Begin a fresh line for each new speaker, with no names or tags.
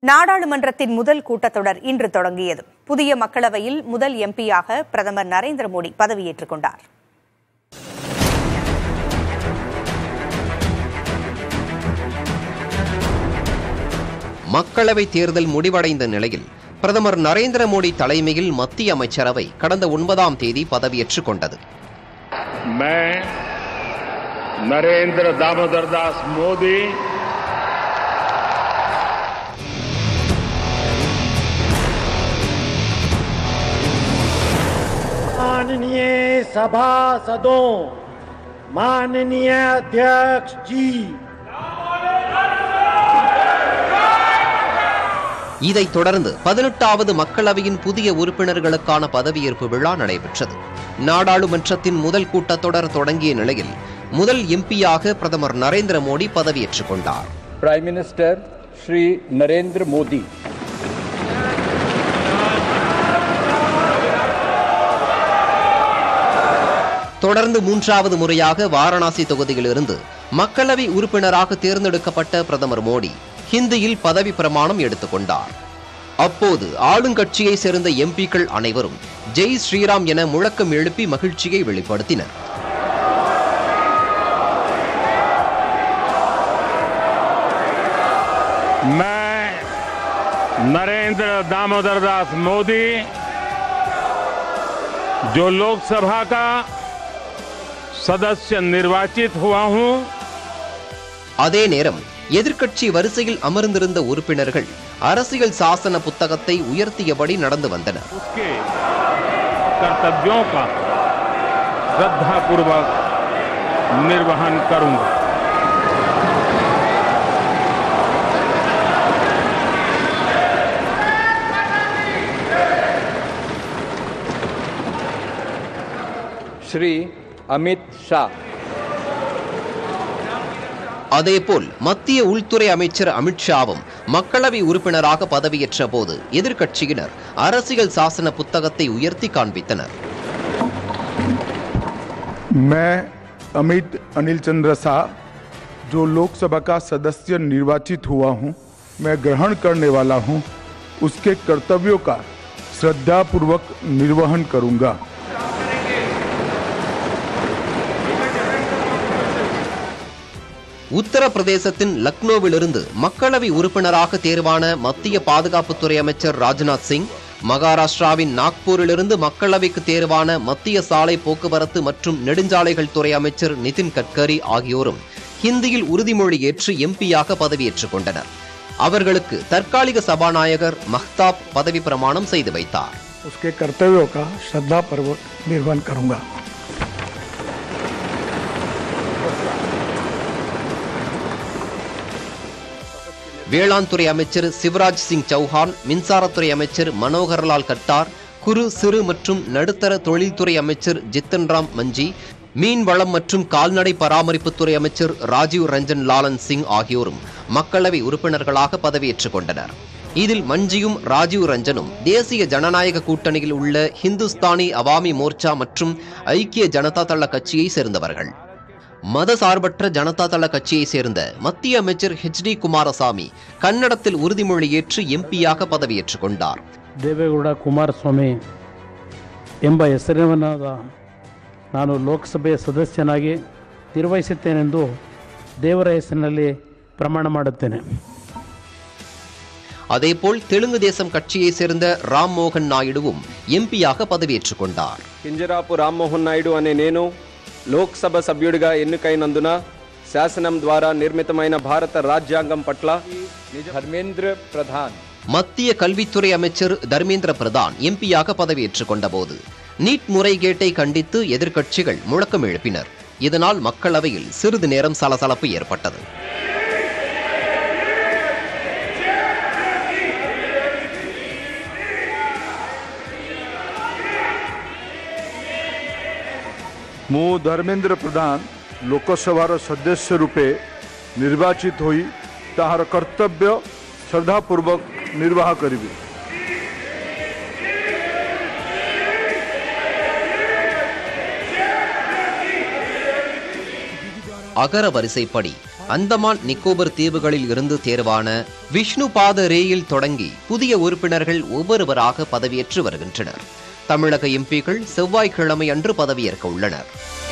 நாடாளுமன்றத்தின் முதல் கூட்டத்தொடர் இன்று தொடங்கியது புதிய மக்களவையில் முதல் எம்பியாக பிரதமர் நரேந்திர மோடி பதவியேற்றுக் கொண்டார்
மக்களவை தேர்தல் முடிவடைந்த நிலையில் பிரதமர் நரேந்திர மோடி தலைமையில் மத்திய அமைச்சரவை கடந்த ஒன்பதாம் தேதி பதவியேற்றுக் கொண்டது
मैं नरेंद्र दामोदर दास मोदी
माननीय सभासदों माननीय अध्यक्ष जी
இதைத் தொடர்ந்து பதினெட்டாவது மக்களவையின் புதிய உறுப்பினர்களுக்கான பதவியேற்பு விழா நடைபெற்றது நாடாளுமன்றத்தின் முதல் கூட்டத்தொடர் தொடங்கிய நிலையில் முதல் எம்பியாக பிரதமர் நரேந்திர மோடி பதவியேற்றுக் கொண்டார்
Prime Minister Shri Narendra Modi.
தொடர்ந்து மூன்றாவது முறையாக வாரணாசி தொகுதியிலிருந்து மக்களவை உறுப்பினராக தேர்ந்தெடுக்கப்பட்ட பிரதமர் மோடி ஹிந்தியில் பதவி பிரமாணம் எடுத்துக் கொண்டார் அப்போது ஆளுங்கட்சியை சேர்ந்த எம்பிக்கள் அனைவரும் ஜெய் ஸ்ரீராம் என முழக்கம் எழுப்பி மகிழ்ச்சியை வெளிப்படுத்தினர்
मैं नरेंद्र दामोदर दास मोदी जो लोकसभा का सदस्य निर्वाचित हुआ हूं
அதே நேரம் எதிர்க்கட்சி வரிசையில் அமர்ந்திருந்த உறுப்பினர்கள் அரசியல் சாசன புத்தகத்தை உயர்த்தியபடி நடந்து வந்தனர்
उसके कर्तव्यों का श्रद्धापूर्वक निर्वहन करूंगा
Shri Amit Shah.
அதேபோல் மத்திய உள்துறை அமைச்சர் அமித்ஷாவும் மக்களவை உறுப்பினராக பதவியேற்ற போது எதிர்க்கட்சியினர் அரசியல் சாசன புத்தகத்தை உயர்த்தி காண்பித்தனர்
मैं अमित अनिल चंद्र शाह जो लोकसभा का सदस्य निर्वाचित हुआ हूं मैं ग्रहण करने वाला हूं उसके कर्तव्यों का श्रद्धापूर्वक निर्वहन करूंगा
உத்தரப்பிரதேசத்தின் லக்னோவிலிருந்து மக்களவை உறுப்பினராக தேர்வான மத்திய பாதுகாப்புத்துறை அமைச்சர் ராஜ்நாத் சிங் மகாராஷ்டிராவின் நாக்பூரிலிருந்து மக்களவைக்கு தேர்வான மத்திய சாலை போக்குவரத்து மற்றும் நெடுஞ்சாலைகள் துறை அமைச்சர் நிதின் கட்கரி ஆகியோரும் ஹிந்தியில் உறுதிமொழி ஏற்று எம்பியாக பதவியேற்றுக் கொண்டனர் அவர்களுக்கு தற்காலிக சபாநாயகர் மஹ்தாப் பதவி பிரமாணம் செய்து வைத்தார்
उसके कर्तव्यों का श्रद्धापूर्वक निर्वहन करूंगा
வேளாண் துறை அமைச்சர் சிவராஜ் சிங் சௌஹான் மின்சாரத்துறை அமைச்சர் மனோகர்லால் கட்டார் குறு சிறு மற்றும் நடுத்தர தொழில்துறை அமைச்சர் ஜித்தன் ராம் மஞ்சி மீன் வளம் மற்றும் கால்நடை பராமரிப்புத்துறை அமைச்சர் ராஜீவ் ரஞ்சன் லாலன் சிங் ஆகியோரும் மக்களவை உறுப்பினர்களாக பதவியேற்றுக் கொண்டனர் இதில் மஞ்சியும் ராஜீவ் ரஞ்சனும் தேசிய ஜனநாயக கூட்டணியில் உள்ள ஹிந்துஸ்தானி அவாமி மோர்ச்சா மற்றும் ஐக்கிய ஜனதா தள கட்சியை சேர்ந்தவர்கள் மதசார்பற்ற ஜனதா தள கட்சியை சேர்ந்த மத்திய அமைச்சர் ஹெச் டி குமாரசாமி கன்னடத்தில் உறுதிமொழி ஏற்று எம்பியாக பதவியேற்றுக் கொண்டார்
ದೇವೇಗೌಡ ಕುಮಾರಸ್ವಾಮಿ ಎಂಬ ಹೆಸರಿನವನಾದ ನಾನು ಲೋಕಸಭೆಯ ಸದಸ್ಯನಾಗಿ ನಿರ್ವಹಿಸುತ್ತೇನೆಂದು ದೇವರ ಹೆಸರಿನಲ್ಲಿ ಪ್ರಮಾಣ ಮಾಡುತ್ತೇನೆ
அதேபோல் தெலுங்கு தேசம் கட்சியை சேர்ந்த ராம் மோகன் நாயுடுவும் எம்பியாக పదవియేற்றுக் கொண்டார்
కింజరాపు రామ్మోహన్ నాయుడు అనే నేను లోక్సభ సభ్యుడిగా ఎన్నికైనందున శాసనం ద్వారా నిర్మితమైన భారత రాజ్యాంగం పట్ల ధర్మేంద్ర ప్రధాన్
மத்திய கல்வித்துறை அமைச்சர் தர்மேந்திர பிரதான் எம்பியாக பதவியேற்றுக் கொண்டபோது நீட் முறைகேட்டை கண்டித்து எதிர்க்கட்சிகள் முழக்கம் எழுப்பினர் இதனால் மக்களவையில் சிறிது நேரம் சலசலப்பு ஏற்பட்டது
ମୁଁ ଧର୍ମେନ୍ଦ୍ର ପ୍ରଧାନ ଲୋକସଭାର ସଦସ୍ୟ ରୂପେ ନିର୍ବାଚିତ ହୋଇ ତାହାର କର୍ତ୍ତବ୍ୟ ଶ୍ରଦ୍ଧାପୂର୍ବକ ନିର୍ବାହ କରିବି
அகர வரிசைப்படி அந்தமான் நிக்கோபர் தீவுகளில் இருந்து தேர்வான விஷ்ணுபாத ரேயில் தொடங்கி புதிய உறுப்பினர்கள் ஒவ்வொருவராக பதவியேற்று வருகின்றனர் தமிழக எம்பிக்கள் செவ்வாய்க்கிழமை அன்று பதவியேற்க உள்ளனர்